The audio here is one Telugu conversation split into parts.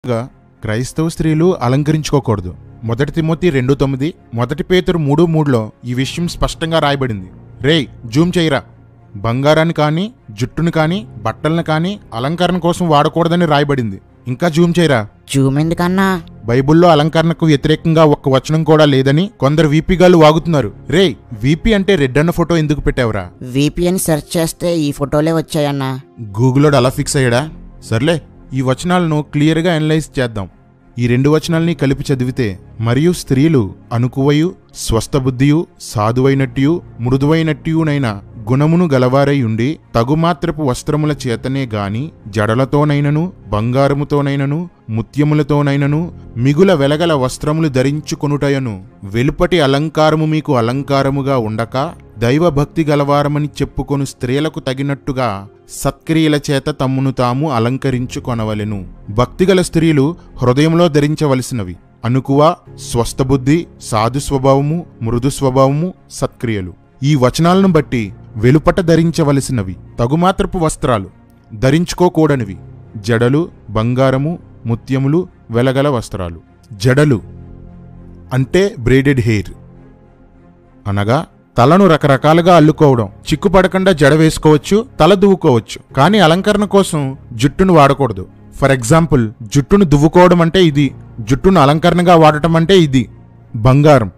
గా క్రైస్తవ స్త్రీలు అలంకరించుకోకూడదు మొదటి తిమోతి రెండు తొమ్మిది మొదటి పేతురు మూడు మూడులో ఈ విషయం స్పష్టంగా రాయబడింది రేయ్ జూమ్ చేయరా బంగారాన్ని కానీ జుట్టును కానీ బట్టలను కానీ అలంకరణ కోసం వాడకూడదని రాయబడింది ఇంకా జూమ్ చేయరా జూమ్ ఎందుకన్నా బైబిల్లో అలంకరణకు వ్యతిరేకంగా ఒక్క వచనం కూడా లేదని కొందరు వీపీగాళ్ళు వాగుతున్నారు రే వీపీ అంటే రెడ్ అన్న ఫోటో ఎందుకు పెట్టావురా విపిఎన్ సెర్చ్ చేస్తే ఈ ఫోటోలే వచ్చాయన్నా గూగుల్లో అలా ఫిక్స్ అయ్యాడా సర్లే ఈ వచనాలను క్లియర్గా అనలైజ్ చేద్దాం ఈ రెండు వచనాల్ని కలిపి చదివితే మరియు స్త్రీలు అనుకువయు స్వస్థబుద్ధియు సాధువైనట్టియు మృదువైనట్టియునైన గుణమును గలవారై ఉండి తగుమాత్రపు వస్త్రముల చేతనే గాని జడలతోనైనను బంగారముతోనైనను ముత్యములతోనైనను మిగుల వెలగల వస్త్రములు ధరించుకొనుటయను వెలుపటి అలంకారము మీకు అలంకారముగా ఉండక దైవభక్తి గలవారమని చెప్పుకొను స్త్రీలకు తగినట్టుగా సత్క్రియల చేత తమ్మును తాము అలంకరించుకొనవలెను భక్తిగల స్త్రీలు హృదయంలో ధరించవలసినవి అనుకువ స్వస్థబుద్ధి సాధు స్వభావము మృదు స్వభావము సత్క్రియలు ఈ వచనాలను బట్టి వెలుపట ధరించవలసినవి తగుమాత్రపు వస్త్రాలు ధరించుకోకూడనివి జడలు బంగారము ముత్యములు వెలగల వస్త్రాలు జడలు అంటే బ్రేడెడ్ హెయిర్ అనగా తలను రకరకాలుగా అల్లుకోవడం చిక్కుపడకుండా జడ వేసుకోవచ్చు తల దువ్వుకోవచ్చు కానీ అలంకరణ కోసం జుట్టును వాడకూడదు ఫర్ ఎగ్జాంపుల్ జుట్టును దువ్వుకోవడం అంటే ఇది జుట్టును అలంకరణగా వాడటం అంటే ఇది బంగారం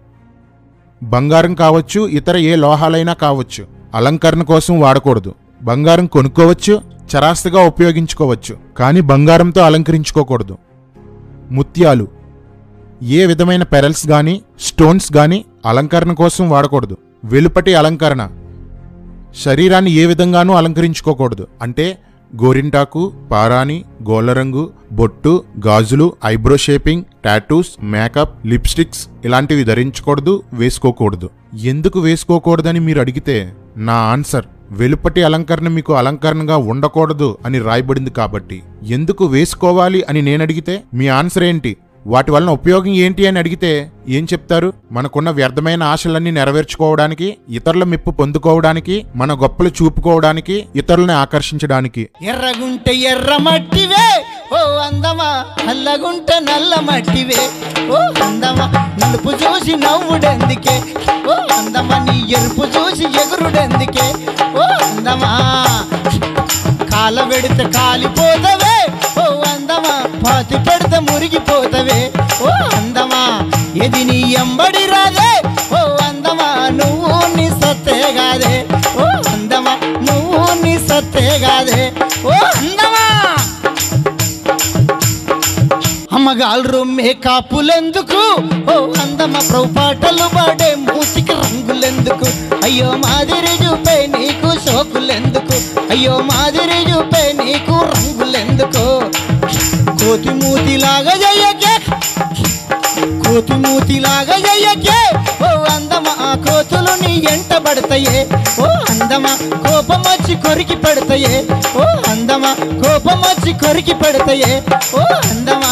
బంగారం కావచ్చు ఇతర ఏ లోహాలైనా కావచ్చు అలంకరణ కోసం వాడకూడదు బంగారం కొనుక్కోవచ్చు చరాస్తుగా ఉపయోగించుకోవచ్చు కానీ బంగారంతో అలంకరించుకోకూడదు ముత్యాలు ఏ విధమైన పెరల్స్ గాని స్టోన్స్ గాని అలంకరణ కోసం వాడకూడదు వెలుపటి అలంకరణ శరీరాన్ని ఏ విధంగానూ అలంకరించుకోకూడదు అంటే గోరింటాకు పారాని గోళ్ళరంగు బొట్టు గాజులు eyebrow shaping tattoos makeup lipsticks ఇలాంటివి ధరించకూడదు వేసుకోకూడదు ఎందుకు వేసుకోకూడదని మీరు అడిగితే నా ఆన్సర్ వెలుపటి అలంకరణ మీకు అలంకరణగా ఉండకూడదు అని రాయబడింది కాబట్టి ఎందుకు వేసుకోవాలి అని నేను అడిగితే మీ ఆన్సర్ ఏంటి వాటి వలన ఉపయోగం ఏంటి అని అడిగితే ఏం చెప్తారు మనకున్న వ్యర్థమైన ఆశలన్నీ నెరవేర్చుకోవడానికి ఇతరుల మెప్పు పొందుకోవడానికి మన గొప్పలు చూపుకోవడానికి ఇతరులని ఆకర్షించడానికి ఎర్రగుంటే ఎర్ర మట్టివే ఓ అందమా నల్లగుంటే నల్ల మట్టివే ఓ అందమా నలుపు చూసి నవ్వుడెందుకే ఓ అందమా నీ ఎరుపు చూసి ఎగురుడెందుకే ఓ అందమా కాల పెడితే కాలిపోతవే ఓ అందమా పాతి పెడితే మురిగిపోతవే ఓ అందమా ఎది నీ ఎంబడి రాదే ఓ అందమా నువ్వు నీ సత్తే కాదే ఓ అందమా నువ్వు నీ సత్తే కాదే ఓ అందమా అమ్మగాళ్ళు మేకాపులెందుకు ఓ అందమ ప్రభు పాటలు పాడే మూతికి రంగులెందుకు అయ్యో మాదిరి చూపే నీకు సోకులెందుకు అయ్యో మాదిరి చూపే నీకు రంగులెందుకు కోతి మూతిలాగా జయ్యకే కోతి మూతిలాగా జయ్యకే ఓ అందమ ఆ కోతులు నీ ఎంట పడతాయే ఓ అందమా కోపం వచ్చి కొరికి పెడతాయే ఓ అందమా కోపం వచ్చి కొరికి పెడతాయే ఓ అందమా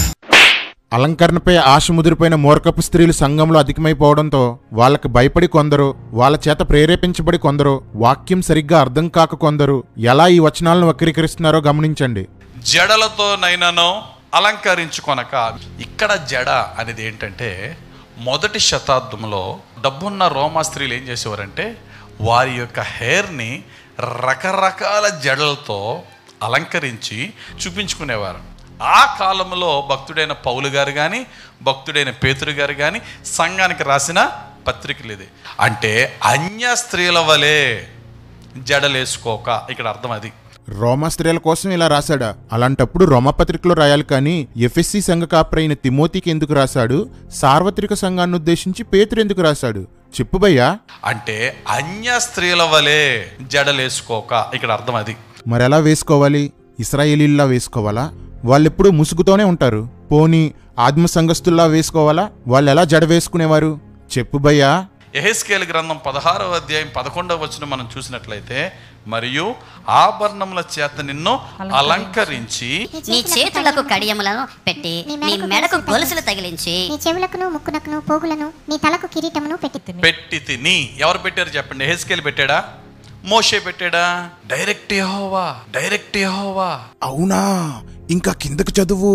అలంకరణపై ఆశ ముదిరిపోయిన మూర్ఖపు స్త్రీలు సంఘంలో అధికమైపోవడంతో వాళ్ళకి భయపడి కొందరు వాళ్ళ చేత ప్రేరేపించబడి కొందరు వాక్యం సరిగ్గా అర్థం కాక కొందరు ఎలా ఈ వచనాలను వక్రీకరిస్తున్నారో గమనించండి జడలతోనైనాను అలంకరించుకొనక ఇక్కడ జడ అనేది ఏంటంటే మొదటి శతాబ్దంలో డబ్బున్న రోమా స్త్రీలు ఏం చేసేవారంటే వారి యొక్క హెయిర్ని రకరకాల జడలతో అలంకరించి చూపించుకునేవారు ఆ కాలంలో భక్తుడైన పౌలు గారు కానీ భక్తుడైన పేతురు గారు కానీ సంఘానికి రాసిన పత్రికలు ఇది అంటే అన్య స్త్రీల వలె జడలేసుకోక ఇక్కడ అర్థం అది రోమా స్త్రీల కోసం ఇలా రాశాడా అలాంటప్పుడు రోమపత్రికలో రాయాలి కానీ ఎఫ్ఎస్సి సంఘ కాపరైన తిమోతికి ఎందుకు రాశాడు సార్వత్రిక సంఘాన్ని ఉద్దేశించి పేతురు ఎందుకు రాశాడు చెప్పు భయ్యా అంటే అన్య స్త్రీల వలె జడలేసుకోక ఇక్కడ అర్థం అది మరి ఎలా వేసుకోవాలి ఇస్రాయేలీల్లా వేసుకోవాలా వాళ్ళెప్పుడు ముసుగుతోనే ఉంటారు పోనీ ఆత్మ సంఘస్థుల్లా వేసుకోవాలా వాళ్ళు ఎలా జడ వేసుకునేవారు చెప్పు భయ్యా ఎహెస్కేల్ గ్రంథం పదహారవ అధ్యాయం పదకొండవ వచ్చిన మనం చూసినట్లయితే మరియు ఆభరణముల చేత నిన్ను అలంకరించి నీ చేతులకు కడియములను పెట్టి నీ నీ మెడకు మెడకు గొలుసులు గొలుసులు తగిలించి నీ చెవులకును ముక్కునకును పోగులను నీ తలకు కిరీటమును పెట్టి పెట్టి తిని ఎవరు పెట్టారు చెప్పండి ఎహెస్కేల్ పెట్టాడా మోషే పెట్టాడా డైరెక్ట్ యెహోవా డైరెక్ట్ యెహోవా అవునా ఇంకా కిందకు చదువు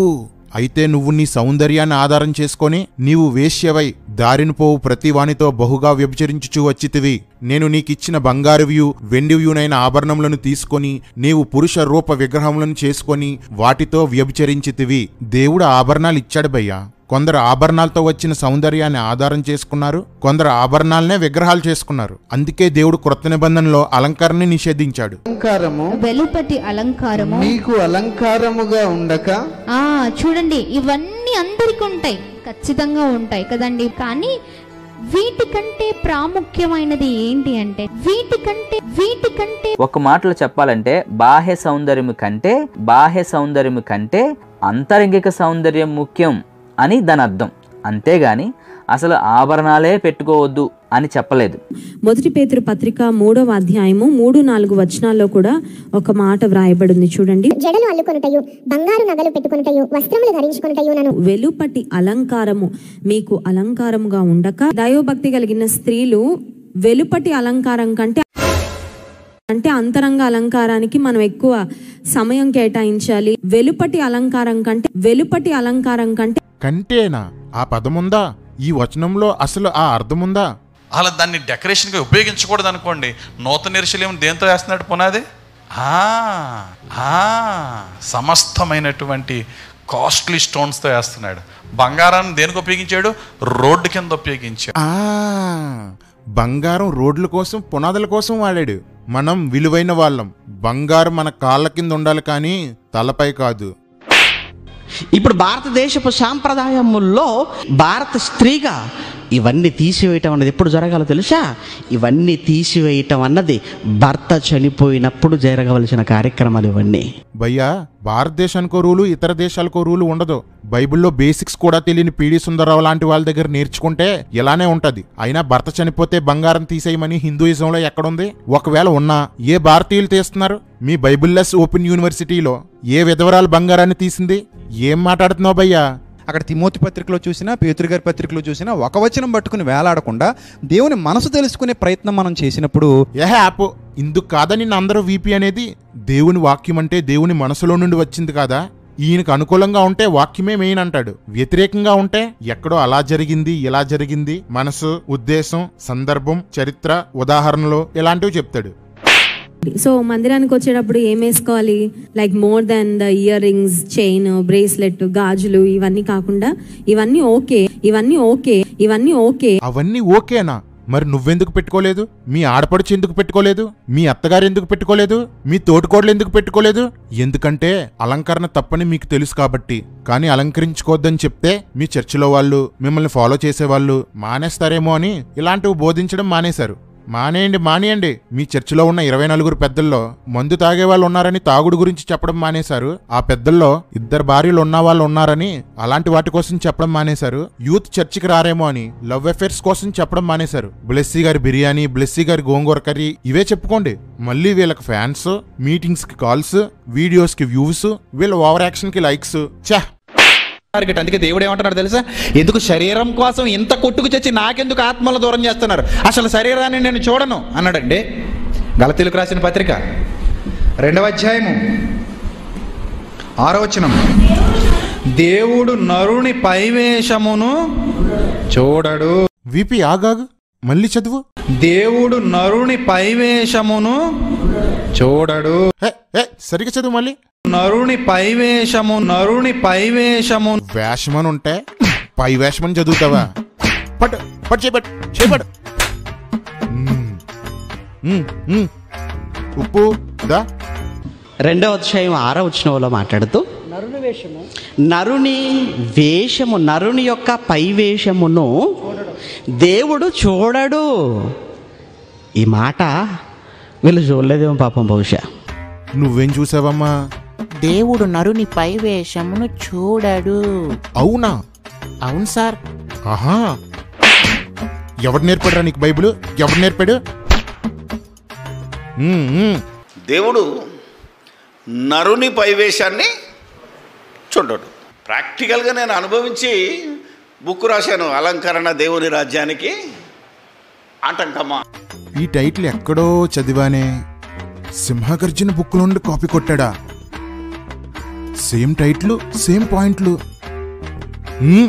అయితే నువ్వు నీ సౌందర్యాన్ని ఆధారం చేసుకొని నీవు వేశ్యవై దారిని పోవు ప్రతి వానితో బహుగా వ్యభిచరించుచూ వచ్చితివి నేను నీకిచ్చిన బంగారువ్యూ వెండివ్యూనైన ఆభరణములను తీసుకొని నీవు పురుష రూప విగ్రహములను చేసుకొని వాటితో వ్యభిచరించితివి దేవుడు ఆభరణాలు ఇచ్చాడు భయ్యా కొందరు ఆభరణాలతో వచ్చిన సౌందర్యాన్ని ఆధారం చేసుకున్నారు కొందరు ఆభరణాలనే విగ్రహాలు చేసుకున్నారు అందుకే దేవుడు క్రొత్త నిబంధనలో అలంకరణని నిషేధించాడు అలంకారము వెలుపటి అలంకారము మీకు అలంకారముగా ఉండక ఆ చూడండి ఇవన్నీ అందరికి ఉంటాయి ఖచ్చితంగా ఉంటాయి కదండి కానీ వీటికంటే ప్రాముఖ్యమైనది ఏంటి అంటే వీటికంటే వీటికంటే ఒక మాటలో చెప్పాలంటే బాహ్య సౌందర్యం కంటే బాహ్య సౌందర్యం కంటే అంతరంగిక సౌందర్యం ముఖ్యం అని దాని అర్థం అంతేగాని అసలు ఆభరణాలే పెట్టుకోవద్దు అని చెప్పలేదు మొదటి పేతురు పత్రిక మూడవ అధ్యాయము మూడు నాలుగు వచనాల్లో కూడా ఒక మాట వ్రాయబడింది చూడండి జడలు అల్లుకొనుటయు బంగారు నగలు పెట్టుకొనుటయు వస్త్రములు ధరించుకొనుటయు నన్ను వెలుపటి అలంకారము మీకు అలంకారముగా ఉండక దైవభక్తి కలిగిన స్త్రీలు వెలుపటి అలంకారం కంటే అంటే అంతరంగ అలంకారానికి మనం ఎక్కువ సమయం కేటాయించాలి వెలుపటి అలంకారం కంటే వెలుపటి అలంకారం కంటే కంటేనా ఆ పదముందా ఈ వచనంలో అసలు ఆ అర్థముందా అలా దాన్ని డెకరేషన్గా ఉపయోగించకూడదు అనుకోండి నూతన ఎరుశలేం దేంతో వేస్తున్నాడు పునాది ఆ, ఆ, సమస్తమైనటువంటి కాస్ట్లీ స్టోన్స్తో వేస్తున్నాడు బంగారాన్ని దేనికి ఉపయోగించాడు రోడ్డు కింద ఉపయోగించాడు ఆ బంగారం రోడ్ల కోసం పునాదుల కోసం వాడాడు మనం విలువైన వాళ్ళం బంగారం మన కాళ్ళ కింద ఉండాలి కానీ తలపై కాదు ఇప్పుడు భారతదేశపు సాంప్రదాయముల్లో భారత స్త్రీగా ఇవన్నీ తీసివేయటం అన్నది ఎప్పుడు జరగాలో తెలుసా ఇవన్నీ తీసివేయటం అన్నది భర్త చనిపోయినప్పుడు జరగవలసిన కార్యక్రమాలు ఇవన్నీ భయ్యా భారతదేశానికో రూలు ఇతర దేశాలకో రూలు ఉండదు బైబిల్లో బేసిక్స్ కూడా తెలియని పీడి సుందరరావు లాంటి వాళ్ళ దగ్గర నేర్చుకుంటే ఇలానే ఉంటది అయినా భర్త చనిపోతే బంగారం తీసేయమని హిందూయిజంలో ఎక్కడుంది ఒకవేళ ఉన్నా ఏ భారతీయులు తీస్తున్నారు మీ బైబిల్లెస్ ఓపెన్ యూనివర్సిటీలో ఏ విధవరాలు బంగారాన్ని తీసింది ఏం మాట్లాడుతున్నావు భయ్యా అక్కడ తిమోతి పత్రికలో చూసినా పేతురు గారి పత్రికలో చూసినా ఒక వచనం పట్టుకుని వేలాడకుండా దేవుని మనసు తెలుసుకునే ప్రయత్నం మనం చేసినప్పుడు ఏహే ఆపు ఇందుకు కాదని అందరూ వీపీ అనేది దేవుని వాక్యం అంటే దేవుని మనసులో నుండి వచ్చింది కాదా ఈయనకు అనుకూలంగా ఉంటే వాక్యమే మెయిన్ అంటాడు వ్యతిరేకంగా ఉంటే ఎక్కడో అలా జరిగింది ఇలా జరిగింది మనసు ఉద్దేశం సందర్భం చరిత్ర ఉదాహరణలు ఇలాంటివి చెప్తాడు సో మందిరానికి వచ్చేటప్పుడు ఏం వేసుకోవాలి like more than the earrings chain bracelet గాజులు ఇవన్నీ కాకుండా ఇవన్నీ ఓకే ఇవన్నీ ఓకే ఇవన్నీ ఓకే అవన్నీ ఓకేనా మరి నువ్వెందుకు పెట్టుకోలేదు మీ ఆడపడుచు ఎందుకు పెట్టుకోలేదు మీ అత్తగారు ఎందుకు పెట్టుకోలేదు మీ తోటికోడలు ఎందుకు పెట్టుకోలేదు ఎందుకంటే అలంకరణ తప్పని మీకు తెలుసు కాబట్టి కానీ అలంకరించుకోవద్దని చెప్తే మీ చర్చిలో వాళ్ళు మిమ్మల్ని ఫాలో చేసేవాళ్ళు మానేస్తారేమో అని ఇలాంటివి బోధించడం మానేశారు మానేయండి మానేయండి మీ చర్చిలో ఉన్న ఇరవై నలుగురు పెద్దల్లో మందు తాగే వాళ్ళు ఉన్నారని తాగుడు గురించి చెప్పడం మానేశారు ఆ పెద్దల్లో ఇద్దరు భార్యలు ఉన్న వాళ్ళు ఉన్నారని అలాంటి వాటి కోసం చెప్పడం మానేశారు యూత్ చర్చికి రారేమో అని లవ్ అఫేర్స్ కోసం చెప్పడం మానేశారు బ్లెస్సీ గారి బిర్యానీ బ్లెస్సీ గారి గోంగూర కర్రీ ఇవే చెప్పుకోండి మళ్ళీ వీళ్ళకి ఫ్యాన్స్ మీటింగ్స్ కి కాల్స్ వీడియోస్ కి వ్యూస్ వీళ్ళ ఓవర్ యాక్షన్ కి లైక్స్ ఛా టార్గెట్ అందుకే దేవుడు ఏమంటున్నాడు తెలుసా ఎందుకు శరీరం కోసం ఇంత కొట్టుకు చచ్చి నాకెందుకు ఆత్మల దూరం చేస్తున్నారు అసలు శరీరాన్ని నేను చూడను అన్నాడండి గలతీలకు రాసిన పత్రిక రెండవ అధ్యాయము ఆరో వచనం దేవుడు నరుని పైవేషమును చూడడు విపి ఆగాగు మళ్ళీ చదువు దేవుడు నరుని పైవేషమును చూడడు ఏ, ఏ, సరిగ్గా చదువు మళ్ళీ నరుని పైవేషము నరుని పైవేషము వేషమని ఉంటే పై వేషమని చదువుతావా పట్టు పట్టు చేపట్టు చేపట్టు మ్మ్. మ్మ్, మ్మ్. ఉప్పు దా రెండవ అధ్యాయం ఆరో వచనంలో మాట్లాడుతూ నరుని వేషము నరుని యొక్క పై వేషమును దేవుడు చూడడు ఈ మాట వీళ్ళు చూడలేదేమో పాపం బహుశా నువ్వేం చూసావమ్మా దేవుడు నరుని పై వేషమును చూడడు అవునా అవును సార్ ఆహా ఎవడు నేర్పాడురా నీకు బైబిల్ ఎవడు నేర్పాడు మ్మ్, మ్మ్. దేవుడు నరుని పైవేశాన్ని చూడడు ప్రాక్టికల్గా నేను అనుభవించి బుక్ రాశాను అలంకరణ దేవుని రాజ్యానికి ఆటంకమా ఈ టైటిల్ ఎక్కడో చదివానే సింహగర్జున బుక్ నుండి కాపీ కొట్టాడా సేమ్ టైటిల్ సేమ్ పాయింట్లు హ్మ్?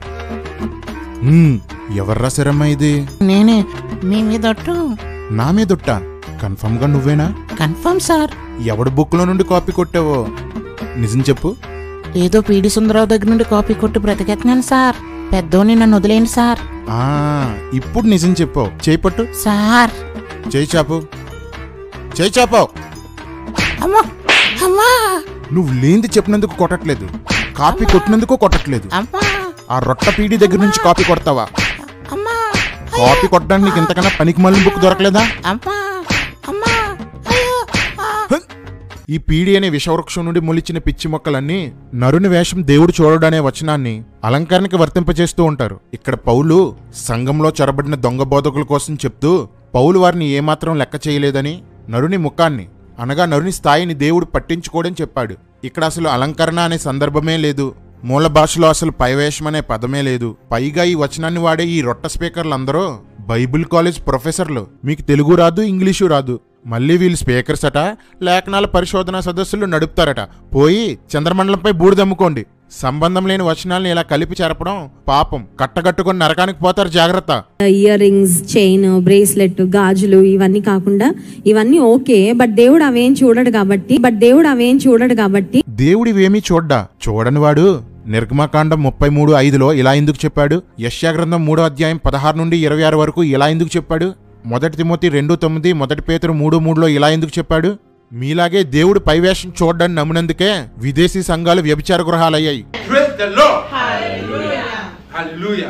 హ్మ్, ఎవర్రా శరమ్మ ఇది నేనే మీ మీదొట్టు నా మీదొట్ట కన్ఫర్మ్ గా నువ్వేనా కన్ఫర్మ్ సార్ ఎవడు బుక్ లో నుండి కాపీ కొట్టావో నిజం చెప్పు ఏదో పీడి సుందరరావు దగ్గర నుండి కాపీ కొట్టి బ్రతికెత్తున్నాను సార్ పెద్దోని నన్ను వదిలేండి సార్ ఆ ఇప్పుడు నిజం చెప్పావు చేయి పట్టు సార్ చేయి చాపు చేయి చాపావు అమ్మా అమ్మా నువ్వు లేంది చెప్పినందుకు కొట్టట్లేదు కాపీ కొట్టినందుకు కొట్టట్లేదు అమ్మా ఆ రొట్ట పీడి దగ్గర నుంచి కాపీ కొడతావా అమ్మా కాపీ కొట్టడానికి నీకు ఇంతకన్నా పనికి మళ్ళీ బుక్ దొరకలేదా అమ్మా అమ్మా అయ్యో ఆ. ఈ పీడి అనే విషవృక్షం నుండి మొలిచిన పిచ్చి మొక్కలన్నీ నరుని వేషం దేవుడు చూడడనే వచనాన్ని అలంకరణకి వర్తింపజేస్తూ ఉంటారు ఇక్కడ పౌలు సంఘంలో చొరబడిన దొంగ బోధకుల కోసం చెప్తూ పౌలు వారిని ఏమాత్రం లెక్క చేయలేదని నరుని ముఖాన్ని అనగా నరుని స్థాయిని దేవుడు పట్టించుకోడని చెప్పాడు ఇక్కడ అసలు అలంకరణ అనే సందర్భమే లేదు మూల భాషలో అసలు పైవేషం అనే పదమే లేదు పైగా ఈ వచనాన్ని వాడే ఈ రొట్ట స్పీకర్లందరూ బైబిల్ కాలేజ్ ప్రొఫెసర్లు మీకు తెలుగు రాదు ఇంగ్లీషు రాదు మళ్ళీ వీళ్ళు స్పీకర్స్ అట లేఖనాల పరిశోధన సదస్సులు నడుపుతారట పోయి చంద్రమండలంపై బూడిదమ్ముకోండి సంబంధం లేని వచనాలను ఇలా కలిపి చెరపడం పాపం కట్టగట్టుకొని నరకానికి పోతారు జాగ్రత్త ఇయర్ రింగ్స్ చైన్ బ్రేస్లెట్ గాజులు ఇవన్నీ కాకుండా ఇవన్నీ ఓకే బట్ దేవుడు అవేం చూడడు కాబట్టి బట్ దేవుడు అవేం చూడడు కాబట్టి దేవుడివేమీ చూడ్డా చూడని వాడు నిర్గమకాండం ముప్పై మూడు ఐదులో ఇలా ఎందుకు చెప్పాడు యశ్యా గ్రంథం మూడో అధ్యాయం పదహారు నుండి ఇరవై ఆరు వరకు ఇలా ఎందుకు చెప్పాడు మొదటి తిమోతి రెండు తొమ్మిది మొదటి పేతురు మూడు మూడులో ఇలా ఎందుకు చెప్పాడు మీలాగే దేవుడు పైవేషం చూడ్డాన్ని నమ్మినందుకే విదేశీ సంఘాలు వ్యభిచార గృహాలయ్యాయి Praise the Lord. Hallelujah. Hallelujah.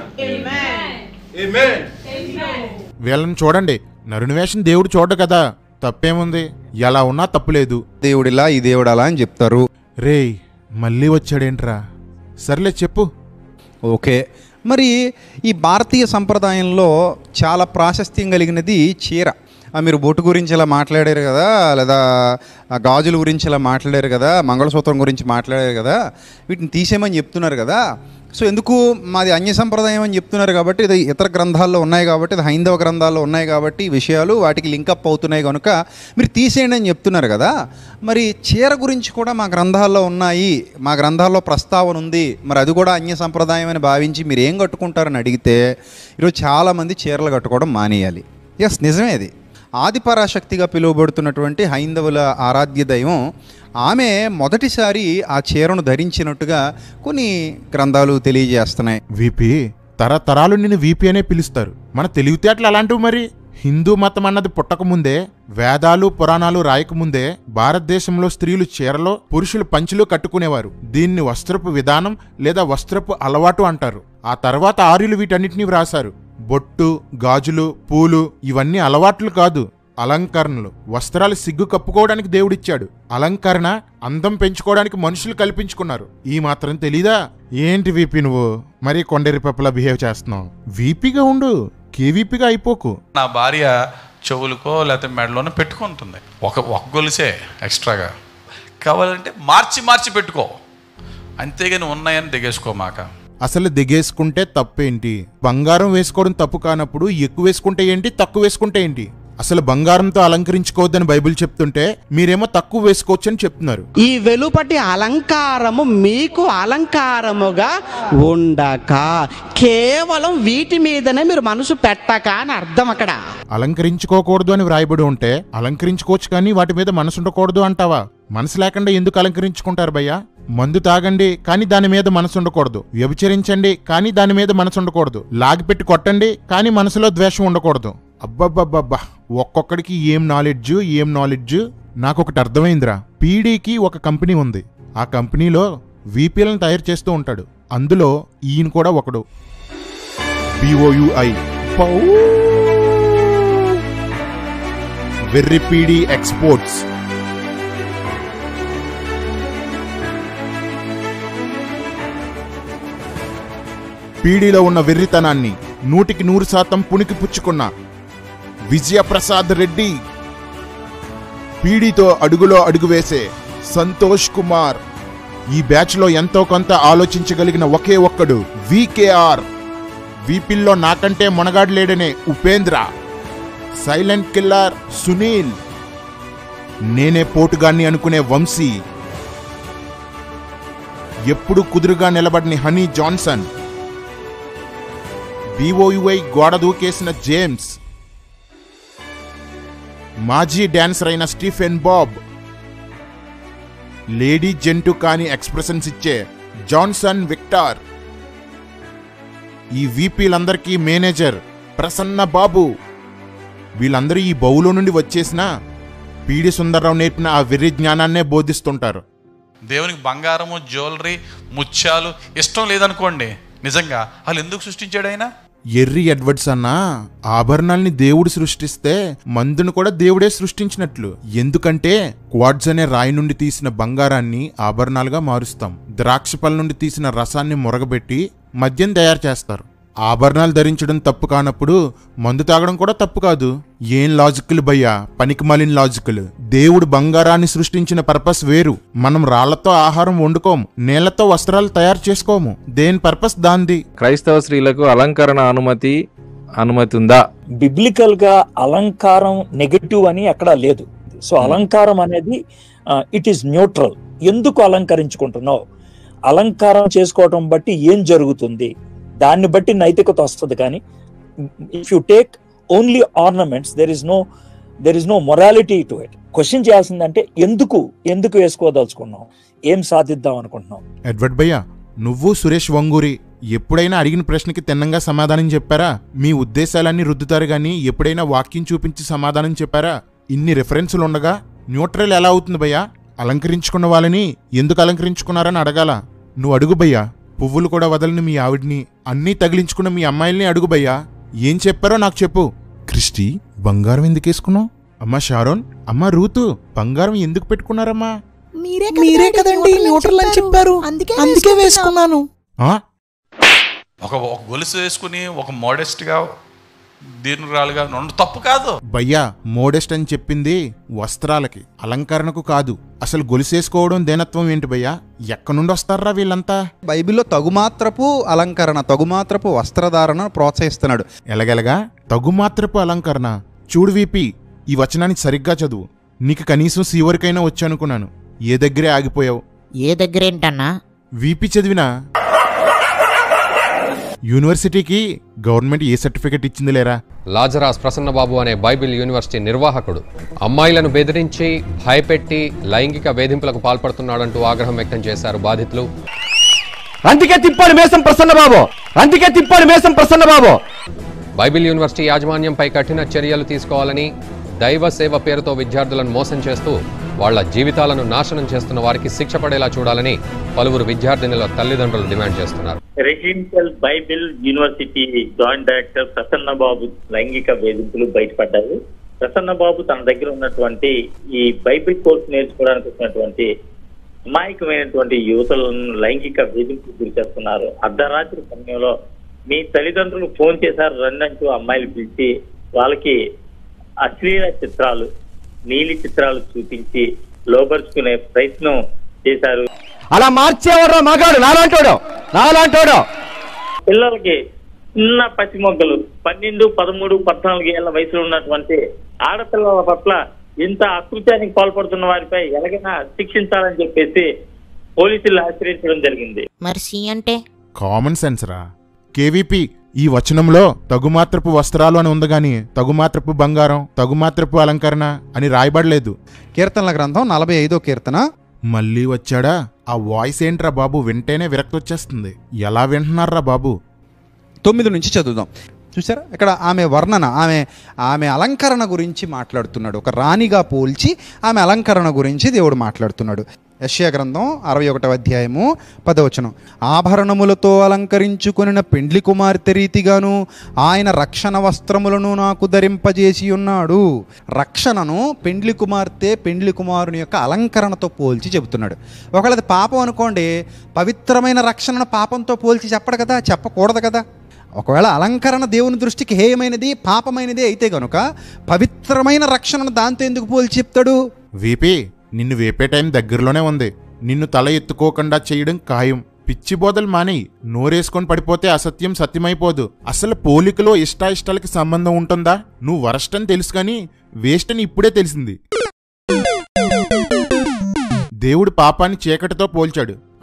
Amen. వీళ్ళని చూడండి నరుని వేషం దేవుడు చూడడు కదా తప్పేముంది ఎలా ఉన్నా తప్పులేదు దేవుడిలా ఈ దేవుడు అలా అని చెప్తారు రేయ్ మళ్ళీ వచ్చాడేంట్రా సర్లే చెప్పు ఓకే మరి ఈ భారతీయ సంప్రదాయంలో చాలా ప్రాశస్త్యం కలిగినది చీర ఆ, మీరు బొట్టు గురించి ఇలా మాట్లాడారు కదా లేదా ఆ గాజుల గురించి ఇలా మాట్లాడారు కదా మంగళసూత్రం గురించి మాట్లాడారు కదా వీటిని తీసేయమని చెప్తున్నారు కదా సో ఎందుకు మాది అన్య సంప్రదాయం అని చెప్తున్నారు కాబట్టి ఇది ఇతర గ్రంథాల్లో ఉన్నాయి కాబట్టి ఇది హైందవ గ్రంథాల్లో ఉన్నాయి కాబట్టి ఈ విషయాలు వాటికి లింకప్ అవుతున్నాయి కనుక మీరు తీసేయండి అని చెప్తున్నారు కదా మరి చీర గురించి కూడా మా గ్రంథాల్లో ఉన్నాయి మా గ్రంథాల్లో ప్రస్తావన ఉంది మరి అది కూడా అన్య సంప్రదాయం అని భావించి మీరు ఏం కట్టుకుంటారని అడిగితే ఈరోజు చాలామంది చీరలు కట్టుకోవడం మానేయాలి ఎస్ నిజమే అది ఆదిపరాశక్తిగా పిలువబడుతున్నటువంటి హైందవుల ఆరాధ్య దైవం ఆమె మొదటిసారి ఆ చీరను ధరించినట్టుగా కొన్ని గ్రంథాలు తెలియజేస్తున్నాయి వీపీ తరతరాలు నిన్ను వీపీ అనే పిలుస్తారు మన తెలివితేటలు అలాంటివి మరి హిందూ మతం అన్నది పుట్టకముందే వేదాలు పురాణాలు రాయకముందే భారతదేశంలో స్త్రీలు చీరలో పురుషులు పంచులు కట్టుకునేవారు దీన్ని వస్త్రపు విధానం లేదా వస్త్రపు అలవాటు అంటారు ఆ తర్వాత ఆర్యులు వీటన్నిటిని వ్రాసారు బొట్టు గాజులు పూలు ఇవన్నీ అలవాట్లు కాదు అలంకరణలు వస్త్రాలు సిగ్గు కప్పుకోవడానికి దేవుడిచ్చాడు అలంకరణ అందం పెంచుకోవడానికి మనుషులు కల్పించుకున్నారు ఈ మాత్రం తెలీదా ఏంటి వీపీ నువ్వు మరీ కొండేరి పప్పులా బిహేవ్ చేస్తున్నావు వీపీగా ఉండు కేవీపీగా అయిపోకు నా భార్య చెవులకో లేకపోతే మెడలోనో పెట్టుకుంటుంది ఒక ఒక గొలుసే ఎక్స్ట్రాగా కావాలంటే మార్చి మార్చి పెట్టుకో అంతేగాని ఉన్నాయని దిగేసుకోమాక అసలు దిగేసుకుంటే తప్పేంటి బంగారం వేసుకోవడం తప్పు కానప్పుడు ఎక్కువ వేసుకుంటే ఏంటి తక్కువ వేసుకుంటే ఏంటి అసలు బంగారంతో అలంకరించుకోవద్దని బైబిల్ చెప్తుంటే మీరేమో తక్కువ వేసుకోవచ్చు అని చెప్తున్నారు ఈ వెలుపటి అలంకారము మీకు అలంకారముగా ఉండక కేవలం వీటి మీదనే మీరు మనసు పెట్టక అని అర్థం అక్కడ అలంకరించుకోకూడదు అని వ్రాయబడి ఉంటే అలంకరించుకోవచ్చు కానీ వాటి మీద మనసు ఉండకూడదు అంటావా మనసు లేకుండా ఎందుకు అలంకరించుకుంటారు భయ్యా మందు తాగండి కానీ దాని మీద మనసు ఉండకూడదు వ్యభిచరించండి కానీ దాని మీద మనసు ఉండకూడదు లాగిపెట్టి కొట్టండి కానీ మనసులో ద్వేషం ఉండకూడదు అబ్బబ్బబ్బబ్బా ఒక్కొక్కడికి ఏం నాలెడ్జ్ ఏం నాలెడ్జ్ నాకు ఒకటి అర్థమైందిరా పీడీకి ఒక కంపెనీ ఉంది ఆ కంపెనీలో వీపీలను తయారు చేస్తూ ఉంటాడు అందులో ఈయన కూడా ఒకడు బిఓయుఐ వెర్రి పీడీ ఎక్స్పోర్ట్స్ పీడీలో ఉన్న వెర్రితనాన్ని నూటికి నూరు శాతం పుణికి పుచ్చుకున్న విజయప్రసాద్ రెడ్డి పీడీతో అడుగులో అడుగు వేసే సంతోష్ కుమార్ ఈ బ్యాచ్లో ఎంతో కొంత ఆలోచించగలిగిన ఒకే ఒక్కడు వికేఆర్ వీపిల్లో నాకంటే మొనగాడు లేడనే ఉపేంద్ర సైలెంట్ కిల్లర్ సునీల్ నేనే పోటుగాన్ని అనుకునే వంశీ ఎప్పుడు కుదురుగా నిలబడిన హనీ జాన్సన్ బీఓయుఐ గోడ దూకేసిన జేమ్స్ మాజీ డాన్సర్ అయిన స్టీఫెన్ బాబ్ లేడీ జంటు కాని ఎక్స్ప్రెషన్స్ ఇచ్చే జాన్సన్ విక్టార్ ఈ వీపీలందరికీ మేనేజర్ ప్రసన్న బాబు వీళ్ళందరూ ఈ బౌలో నుండి వచ్చేసిన పీడి సుందర్రావు నేర్పిన ఆ వెర్రి జ్ఞానాన్నే బోధిస్తుంటారు దేవునికి బంగారము జ్యువెలరీ ముత్యాలు ఇష్టం లేదనుకోండి నిజంగా వాళ్ళు ఎందుకు సృష్టించాడు ఆయన ఎర్రి ఎడ్వర్డ్స్ అన్న ఆభరణాల్ని దేవుడు సృష్టిస్తే మందును కూడా దేవుడే సృష్టించినట్లు ఎందుకంటే క్వాడ్స్ అనే రాయి నుండి తీసిన బంగారాన్ని ఆభరణాలుగా మారుస్తాం ద్రాక్ష పళ్ళ నుండి తీసిన రసాన్ని మురగబెట్టి మద్యం తయారు చేస్తారు ఆభరణాలు ధరించడం తప్పు కానప్పుడు మందు తాగడం కూడా తప్పు కాదు ఏం లాజికల్ భయ్యా పనికి మాలిన లాజికల్ దేవుడు బంగారాన్ని సృష్టించిన పర్పస్ వేరు మనం రాళ్లతో ఆహారం వండుకోము నీళ్లతో వస్త్రాలు తయారు చేసుకోము దేని పర్పస్ దాంది క్రైస్తవ స్త్రీలకు అలంకరణ అనుమతి అనుమతి ఉందా బిబ్లికల్ గా అలంకారం నెగటివ్ అని అక్కడ లేదు సో అలంకారం అనేది ఇట్ ఈస్ న్యూట్రల్ ఎందుకు అలంకరించుకుంటున్నావు అలంకారం చేసుకోవటం బట్టి ఏం జరుగుతుంది దాన్ని బట్టి నైతికత వస్తుంది కానీ if you take only ornaments there is no there is no morality to it question చేయాల్సిందంటే ఎందుకు ఎందుకు వేసుకోదలుచుకున్నాం ఏం సాధిద్దాం అనుకుంటున్నాం ఎడ్వర్డ్ భయ్య నువ్వు సురేష్ వంగూరి ఎప్పుడైనా అడిగిన ప్రశ్నకి తిన్నంగా సమాధానం చెప్పారా మీ ఉద్దేశాలన్నీ రుద్దుతారు గాని ఎప్పుడైనా వాక్యం చూపించి సమాధానం చెప్పారా ఇన్ని రెఫరెన్సులు ఉండగా న్యూట్రల్ ఎలా అవుతుంది భయ్యా అలంకరించుకున్న వాళ్ళని ఎందుకు అలంకరించుకున్నారని అడగాల నువ్వు అడుగు భయ్యా పువ్వులు కూడా వదలని మీ ఆవిడ్ని అన్నీ తగిలించుకున్న మీ అమ్మాయిల్ని అడుగు భయ్యా ఏం చెప్పారో నాకు చెప్పు క్రిస్టి బంగారం ఎందుకు వేసుకున్నావు అమ్మా షారోన్ అమ్మా రూతు బంగారం ఎందుకు పెట్టుకున్నారమ్మా మీరే మీరే కదండి న్యూట్రల్ అని చెప్పారు అందుకే అందుకే వేసుకున్నాను ఆ? ఒక ఒక గొలుసు వేసుకుని ఒక మోడెస్ట్గా దీర్ఘాలుగా ఉండడం తప్పు కాదు భయ్యా మోడెస్ట్ అని చెప్పింది వస్త్రాలకి అలంకరణకు కాదు అసలు గొలుసేసుకోవడం దేనత్వం ఏంటి భయ్యా ఎక్కడి నుండి వస్తారా వీళ్ళంతా బైబిల్లో తగుమాత్రపు అలంకరణ తగుమాత్రపు వస్త్రధారణ ప్రోత్సహిస్తున్నాడు ఎలగెలగా తగుమాత్రపు అలంకరణ చూడు వీపి ఈ వచనాన్ని సరిగ్గా చదువు నీకు కనీసం సీవరికైనా వచ్చనుకున్నాను ఏ దగ్గరే ఆగిపోయావు ఏ దగ్గరేంటన్నా వీపీ చదివినా యూనివర్సిటీకి గవర్నమెంట్ ఏ సర్టిఫికెట్ ఇచ్చింది లేరా లాజరాస్ ప్రసన్నబాబు అనే బైబిల్ యూనివర్సిటీ నిర్వాహకుడు అమ్మాయిలను బెదిరించి భయపెట్టి లైంగిక వేధింపులకు పాల్పడుతున్నాడంటూ ఆగ్రహం వ్యక్తం చేశారు బాధితులు అందుకే తిప్పాడు మేసం ప్రసన్నబాబు అందుకే తిప్పాడు మేసం ప్రసన్నబాబు బైబిల్ యూనివర్సిటీ యాజమాన్యంపై కఠిన చర్యలు తీసుకోవాలని దైవ సేవ పేరుతో విద్యార్థులను మోసం చేస్తూ వాళ్ల జీవితాలను నాశనం చేస్తున్న వారికి శిక్ష పడేలా చూడాలని పలువురు విద్యార్థినుల తల్లిదండ్రులు డిమాండ్ చేస్తున్నారు residential Bible university joint director Prasanna Babu లైంగిక వేధింపులు బయటపడ్డాయి ప్రసన్న బాబు తన దగ్గర ఉన్నటువంటి ఈ బైబిల్ కోర్స్ నేర్చుకోవడానికి వచ్చినటువంటి అమాయకమైనటువంటి యువతలను లైంగిక వేధింపులు గురి చేస్తున్నారు అర్ధరాత్రి సమయంలో మీ తల్లిదండ్రులు ఫోన్ చేశారు రండి అంటూ అమ్మాయిలు పిలిచి వాళ్ళకి అశ్లీల చిత్రాలు నీలి చిత్రాలు చూపించి లోపరుచుకునే ప్రయత్నం చేశారు అలా మార్చేవాడు మగాడు నాలాంటోడు నాలాంటోడు పిల్లలకి చిన్న పసి మొగ్గలు పన్నెండు పదమూడు పద్నాలుగు ఏళ్ల వయసులో ఉన్నటువంటి ఆడపిల్లల పట్ల ఇంత అకృత్యానికి పాల్పడుతున్న వారిపై ఎలాగైనా శిక్షించాలని చెప్పేసి పోలీసులు ఆశ్రయించడం జరిగింది మరి సి అంటే కామన్ సెన్స్ రా కేవీపీ ఈ వచనంలో తగుమాత్రపు వస్త్రాలు అని ఉంది గాని తగుమాత్రపు బంగారం తగుమాత్రపు అలంకరణ అని రాయబడలేదు కీర్తనల గ్రంథం నలభై ఐదో కీర్తన మళ్ళీ వచ్చాడా ఆ వాయిస్ ఏంట్రా బాబు వింటేనే విరక్తి వచ్చేస్తుంది ఎలా వింటున్నారా బాబు తొమ్మిది నుంచి చదువుదాం చూసారా ఇక్కడ ఆమె వర్ణన ఆమె ఆమె అలంకరణ గురించి మాట్లాడుతున్నాడు ఒక రాణిగా పోల్చి ఆమె అలంకరణ గురించి దేవుడు మాట్లాడుతున్నాడు యశ్యా గ్రంథం అరవై ఒకటవ అధ్యాయము పదవచనం ఆభరణములతో అలంకరించుకొనిన పెండ్లి కుమార్తె రీతిగాను ఆయన రక్షణ వస్త్రములను నాకు ధరింపజేసి ఉన్నాడు రక్షణను పెండ్లి కుమార్తె పెండ్లి కుమారుని యొక్క అలంకరణతో పోల్చి చెబుతున్నాడు ఒకవేళ అది పాపం అనుకోండి పవిత్రమైన రక్షణను పాపంతో పోల్చి చెప్పడు కదా చెప్పకూడదు కదా ఒకవేళ అలంకరణ దేవుని దృష్టికి హేయమైనది పాపమైనది అయితే గనుక పవిత్రమైన రక్షణను దాంతో ఎందుకు పోల్చి చెప్తాడు వీపీ నిన్ను వేపే టైం దగ్గరలోనే ఉంది నిన్ను తల ఎత్తుకోకుండా చేయడం ఖాయం పిచ్చి బోధలు మాని నోరేసుకొని పడిపోతే అసత్యం సత్యమైపోదు అసలు పోలికలో ఇష్టాయిష్టాలకి సంబంధం ఉంటుందా నువ్వు వరస్ట్ అని తెలుసు కానీ వేస్ట్ అని ఇప్పుడే తెలిసింది దేవుడు పాపాన్ని చీకటితో పోల్చాడు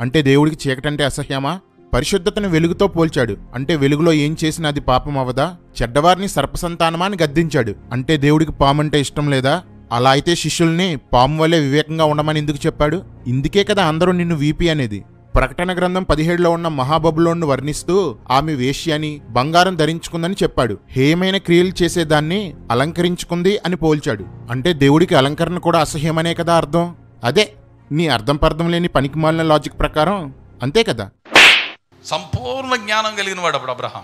అంటే దేవుడికి చీకటంటే అసహ్యమా పరిశుద్ధతను వెలుగుతో పోల్చాడు అంటే వెలుగులో ఏం చేసినా అది పాపం అవదా చెడ్డవారిని సర్పసంతానమా అని గద్దించాడు అంటే దేవుడికి పామంటే ఇష్టం లేదా అలా అయితే శిష్యుల్ని పాము వల్లే వివేకంగా ఉండమని ఎందుకు చెప్పాడు ఇందుకే కదా అందరూ నిన్ను వీపీ అనేది ప్రకటన గ్రంథం పదిహేడులో ఉన్న మహాబబులోను వర్ణిస్తూ ఆమె వేశ్య అని బంగారం ధరించుకుందని చెప్పాడు హేయమైన క్రియలు చేసేదాన్ని అలంకరించుకుంది అని పోల్చాడు అంటే దేవుడికి అలంకరణ కూడా అసహ్యమనే కదా అర్థం అదే నీ అర్థం పర్థం లేని పనికిమాలిన లాజిక్ ప్రకారం అంతే కదా సంపూర్ణ జ్ఞానం కలిగిన వాడు అప్పుడు అబ్రహాం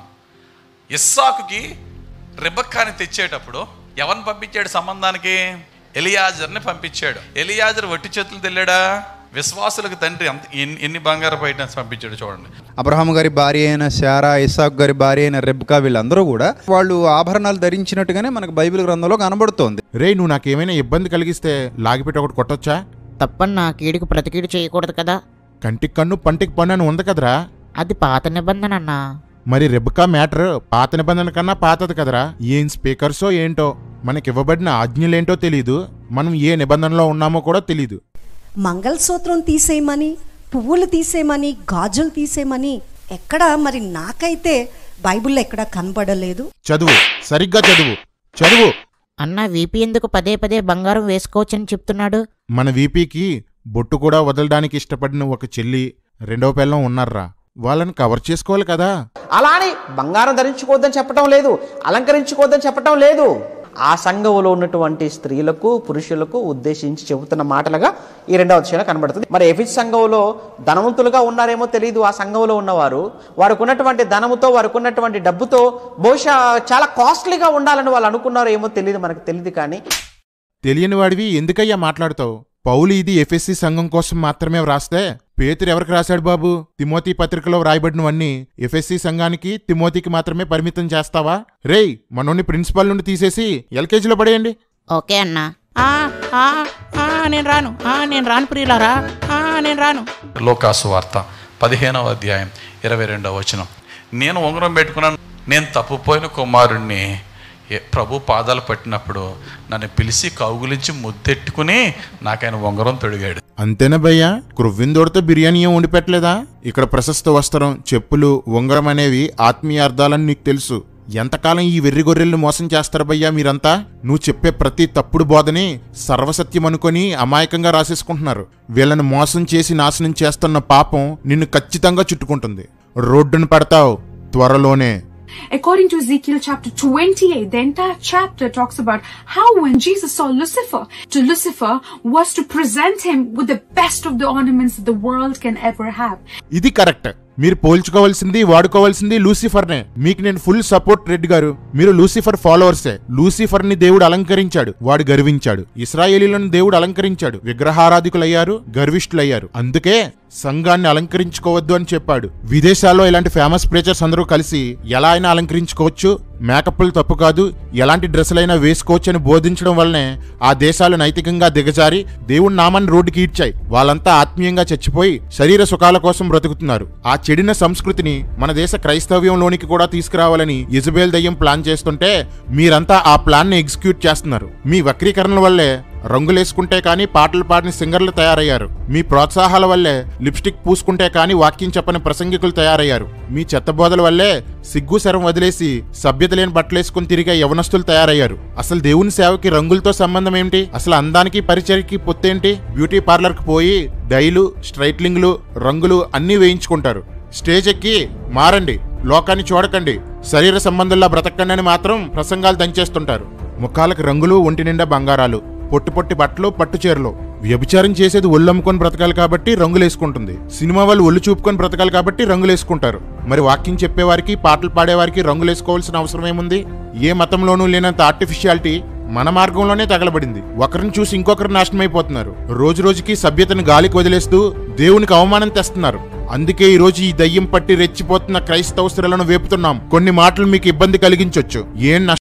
ఇస్సాకుకి రిబక్కాని తెచ్చేటప్పుడు ఎవరిని పంపించాడు సంబంధానికి ఎలియాజర్ని పంపించాడు ఎలియాజర్ వట్టి చేతులు తెల్లాడా విశ్వాసులకు తండ్రి అంత ఎన్ని ఎన్ని బంగారపు ఐటమ్స్ పంపించాడు చూడండి అబ్రహాం గారి భార్య అయిన శారా ఇసాక్ గారి భార్య అయిన రెబ్కా వీళ్ళందరూ కూడా వాళ్ళు ఆభరణాలు ధరించినట్టుగానే మనకు బైబిల్ గ్రంథంలో కనబడుతోంది రే నువ్వు నాకేమైనా ఇబ్బంది కలిగిస్తే లాగిపెట్టి ఒకటి కొట్టొచ్చా తప్పన్నా కీడుకు ప్రతికీడు చేయకూడదు కదా కంటికి కన్ను పంటికి పన్ను అని ఉంది కదరా అది పాత నిబంధన అన్నా మరి రెబ్బకా మ్యాటర్ పాత నిబంధన కన్నా పాతది కదరా ఏం స్పీకర్సో ఏంటో మనకి ఇవ్వబడిన ఆజ్ఞలేంటో తెలీదు మనం ఏ నిబంధనలో ఉన్నామో కూడా తెలీదు మంగళసూత్రం తీసేయమని పువ్వులు తీసేయమని గాజులు తీసేయమని ఎక్కడ మరి నాకైతే బైబిల్లో ఎక్కడ కనబడలేదు చదువు సరిగ్గా చదువు చదువు అన్న వీపీ ఎందుకు పదే పదే బంగారం వేసుకోవచ్చని చెప్తున్నాడు మన వీపీకి బొట్టు కూడా వదలడానికి ఇష్టపడిన ఒక చెల్లి రెండవ పిల్లం ఉన్నారా వాళ్ళని కవర్ చేసుకోవాలి కదా అలా అని బంగారం ధరించుకోవద్దని చెప్పటం లేదు అలంకరించుకోవద్దని చెప్పటం లేదు ఆ సంఘంలో ఉన్నటువంటి స్త్రీలకు పురుషులకు ఉద్దేశించి చెబుతున్న మాటలుగా ఈ రెండవ అధ్యాయంలో కనబడుతుంది మరి ఎఫిస్ సంఘంలో ధనవంతులుగా ఉన్నారేమో తెలియదు ఆ సంఘంలో ఉన్నవారు వారికి ఉన్నటువంటి ధనముతో వారికి ఉన్నటువంటి డబ్బుతో బహుశా చాలా కాస్ట్లీగా ఉండాలని వాళ్ళు అనుకున్నారో ఏమో తెలియదు మనకు తెలియదు కానీ తెలియని వాడివి ఎందుకయ్యా మాట్లాడతావు పౌలు ఇది ఎఫ్ఎస్సి సంఘం కోసం మాత్రమే వ్రాస్తే పేతురు ఎవరికి రాశాడు బాబు తిమోతి పత్రికలో వ్రాయబడినవన్నీ ఎఫ్ఎస్సి సంఘానికి తిమోతికి మాత్రమే పరిమితం చేస్తావా రేయ్ మనోని ప్రిన్సిపల్ నుండి తీసేసి ఎల్కేజీలో పడేయండి ఓకే అన్నా ఆ, ఆ, ఆ, నేను రాను ఆ, నేను రాను ప్రియులారా ఆ, నేను రాను లోకాసు వార్త పదిహేనవ అధ్యాయం ఇరవై రెండవ వచనం నేను ఉంగరం పెట్టుకున్నాను నేను తప్పుపోయిన కుమారుణ్ణి ఏ- ప్రభు పాదాలు పట్టినప్పుడు నన్ను పిలిచి కౌగులించి ముద్దెట్టుకుని నాకైన ఉంగరం తొడిగాడు అంతేనా భయ్యా క్రొవ్విందోడితో బిర్యానీ ఏం వండి పెట్టలేదా ఇక్కడ ప్రశస్త వస్త్రం చెప్పులు ఉంగరం అనేవి ఆత్మీయ అర్థాలని నీకు తెలుసు ఎంతకాలం ఈ వెర్రి గొర్రెల్ని మోసం చేస్తారు భయ్యా మీరంతా నువ్వు చెప్పే ప్రతి తప్పుడు బోధని సర్వసత్యం అనుకొని అమాయకంగా రాసేసుకుంటున్నారు వీళ్ళని మోసం చేసి నాశనం చేస్తున్న పాపం నిన్ను ఖచ్చితంగా చుట్టుకుంటుంది రోడ్డును పడతావు త్వరలోనే According to Ezekiel chapter 28, the entire chapter talks about how when Jesus saw Lucifer, to Lucifer was to present him with the best of the ornaments that the world can ever have. ఇది కరెక్ట్ మీరు పోల్చుకోవాల్సింది వాడుకోవాల్సింది లూసిఫర్నే మీకు నేను ఫుల్ సపోర్ట్ రెడ్డి గారు మీరు లూసిఫర్ ఫాలోవర్సే లూసిఫర్ ని దేవుడు అలంకరించాడు వాడు గర్వించాడు ఇస్రాయేలీలను దేవుడు అలంకరించాడు విగ్రహారాధికులయ్యారు గర్విష్ఠులయ్యారు అందుకే సంఘాన్ని అలంకరించుకోవద్దు అని చెప్పాడు విదేశాల్లో ఇలాంటి ఫేమస్ ప్రేచర్స్ అందరూ కలిసి ఎలా అయినా అలంకరించుకోవచ్చు మేకప్లు తప్పు కాదు ఎలాంటి డ్రెస్సులైనా వేసుకోవచ్చు అని బోధించడం వల్లనే ఆ దేశాలు నైతికంగా దిగజారి దేవుడి నామాన్ని రోడ్డుకి ఈడ్చాయి వాళ్ళంతా ఆత్మీయంగా చచ్చిపోయి శరీర సుఖాల కోసం బ్రతుకుతున్నారు ఆ చెడిన సంస్కృతిని మన దేశ క్రైస్తవ్యంలోనికి కూడా తీసుకురావాలని ఇజబేల్ దయ్యం ప్లాన్ చేస్తుంటే మీరంతా ఆ ప్లాన్ ని ఎగ్జిక్యూట్ చేస్తున్నారు మీ వక్రీకరణల వల్లే రంగులేసుకుంటే కానీ పాటలు పాడిన సింగర్లు తయారయ్యారు మీ ప్రోత్సాహాల వల్లే లిప్స్టిక్ పూసుకుంటే కానీ వాక్యం చెప్పని ప్రసంగికులు తయారయ్యారు మీ చెత్తబోధల వల్లే సిగ్గు శరం వదిలేసి సభ్యత లేని బట్టలేసుకుని తిరిగే యవనస్తులు తయారయ్యారు అసలు దేవుని సేవకి రంగులతో సంబంధం ఏంటి అసలు అందానికి పరిచయకి పొత్తేంటి బ్యూటీ పార్లర్కి పోయి డైలు స్ట్రైట్లింగ్లు రంగులు అన్నీ వేయించుకుంటారు స్టేజ్ ఎక్కి మారండి లోకాన్ని చూడకండి శరీర సంబంధంలా బ్రతకండి అని మాత్రం ప్రసంగాలు దంచేస్తుంటారు ముఖాలకు రంగులు ఒంటి నిండా బంగారాలు పొట్టి పొట్టి బట్టలు పట్టు చీరలు వ్యభిచారం చేసేది ఒళ్ళు అమ్ముకొని బ్రతకాలి కాబట్టి రంగులేసుకుంటుంది సినిమా వాళ్ళు ఒళ్ళు చూపుకొని బ్రతకాలి కాబట్టి రంగులేసుకుంటారు మరి వాక్యం చెప్పేవారికి పాటలు పాడేవారికి రంగులేసుకోవాల్సిన అవసరం ఏముంది ఏ మతంలోనూ లేనంత ఆర్టిఫిషియాలిటీ మన మార్గంలోనే తగలబడింది ఒకరిని చూసి ఇంకొకరు నాశనం అయిపోతున్నారు రోజు రోజుకి సభ్యతను గాలికి వదిలేస్తూ దేవునికి అవమానం తెస్తున్నారు అందుకే ఈ రోజు ఈ దయ్యం పట్టి రెచ్చిపోతున్న క్రైస్తవ స్త్రీలను వేపుతున్నాం కొన్ని మాటలు మీకు ఇబ్బంది కలిగించొచ్చు ఏం నష్టం